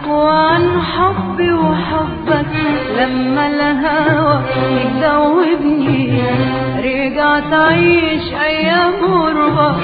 عنك وعن حبي وحبك لما الهوى يدوبني رجعت أعيش أيام غربة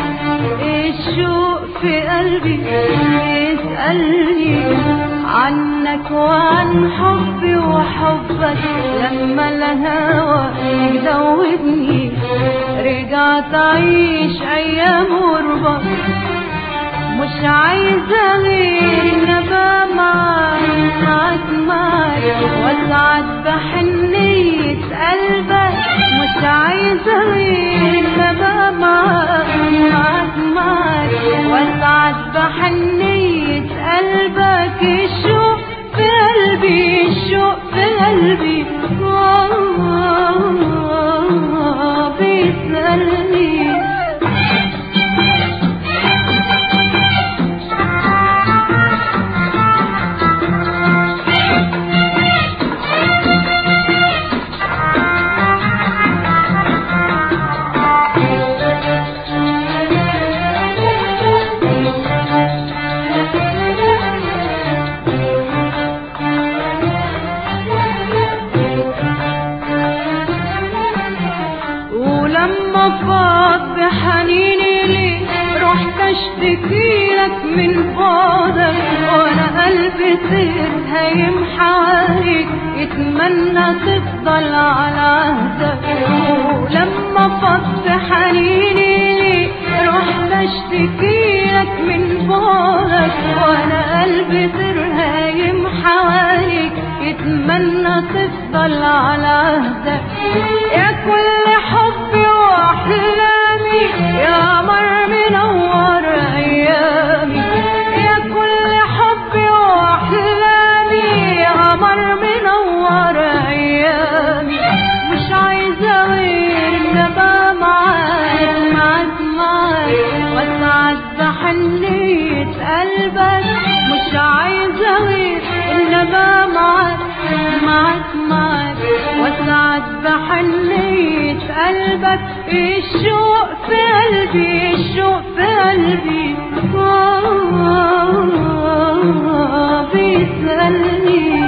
الشوق في قلبي يسألني عنك وعن حبي وحبك لما الهوى يدوبني رجعت أعيش أيام غربة مش عايزة غير نبقى معاك معاك معاك واسعد بحنية قلبك مش عايزة غير نبقى معاك معاك معاك واسعد بحنية قلبك الشوق في قلبي الشوق في قلبي آه بيسألني ولما فاض بحنيني لي رحت اشتكي لك من بعدك وانا قلبي تتهيم حواليك يتمنى تفضل على عهدك ولما فاض بحنيني لي رحت اشتكي لك من بعدك وانا قلبي ترهايم حواليك يتمنى تفضل على عهدك يا كل حبي واحلامي يا مر منور ايامي يا كل حبي واحلامي يا مر منور ايامي مش عايزه غير نبقى معاك معاك معاك واسعد بحنية قلبك مش عايزه غير نبقى معاك معاك معاك واسعد بحنية قلبك الشوق في قلبي الشوق في قلبي آه بيسألني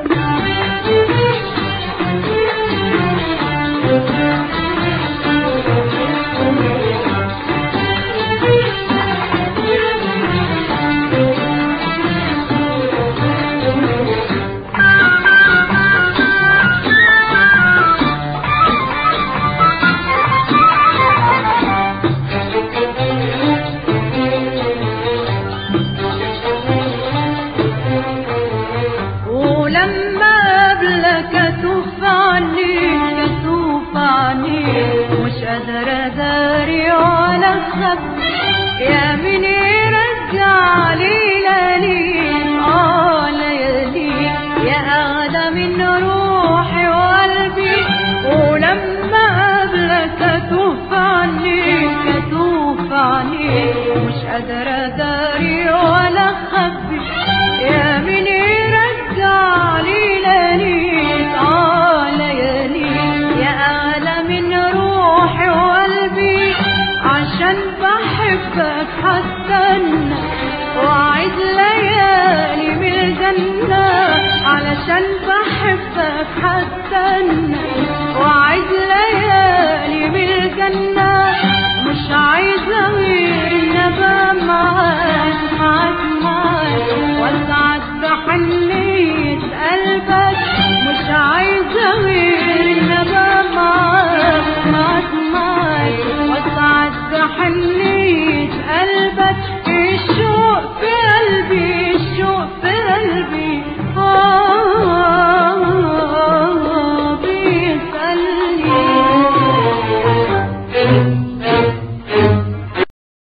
ولما قبلك اتوف عنيك اتوف عنيك مش قادرة اداري ولا اخبي يا مين يرجع ليالي اه ليالي يا اغلى من روحي وقلبي ولما قبلك اتوف عنيك اتوف عنيك مش قادرة اداري ولا اخبي يا مين يرجع ليالي اه ليالي يا اغلى من روحي وقلبي عشان بحبك هستنى واعيد ليالي من الجنة علشان بحبك هستنى